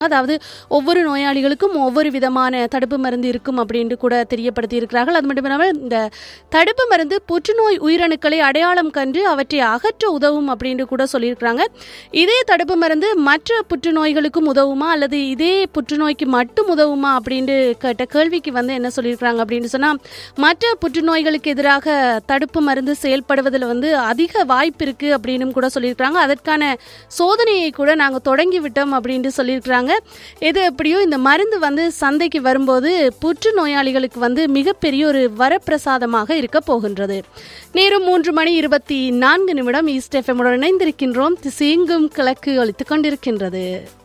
அதாவது ஒவ்வொரு நோயாளிகளுக்கும் ஒவ்வொரு விதமான தடுப்பு மருந்து இருக்கும் அப்படின்ட்டு கூட தெரியப்படுத்தி இருக்கிறார்கள் அது மட்டும் இல்லாமல் இந்த தடுப்பு மருந்து புற்றுநோய் உயிரணுக்களை அடையாளம் கண்டு அவற்றை அகற்ற உதவும் அப்படின்ட்டு கூட சொல்லியிருக்கிறாங்க இதே தடுப்பு மருந்து மற்ற புற்றுநோய்களுக்கும் உதவுமா அல்லது இதே புற்றுநோய்க்கு மட்டும் உதவுமா அப்படின்ட்டு கேட்ட கேள்விக்கு வந்து என்ன சொல்லியிருக்கிறாங்க அப்படின்னு சொன்னால் மற்ற புற்றுநோய்களுக்கு எதிராக தடுப்பு மருந்து செயல்படுவதில் வந்து அதிக வாய்ப்பு இருக்குது அப்படின்னு கூட சொல்லியிருக்கிறாங்க அதற்கான சோதனையை கூட நாங்கள் தொடங்கி விட்டோம் அப்படின்ட்டு சொல்லியிருக்கிறாங்க எது எப்படியோ இந்த மருந்து வந்து சந்தைக்கு வரும்போது புற்றுநோயாளிகளுக்கு வந்து மிகப்பெரிய ஒரு வரப்பிரசாதமாக இருக்க போகின்றது நேரம் மூன்று மணி இருபத்தி நான்கு நிமிடம் ஈஸ்ட் எஃப்எம்முடன் இணைந்திருக்கின்றோம் திசையெங்கும் கிழக்கு ஒலித்துக் கொண்டிருக்கின்றது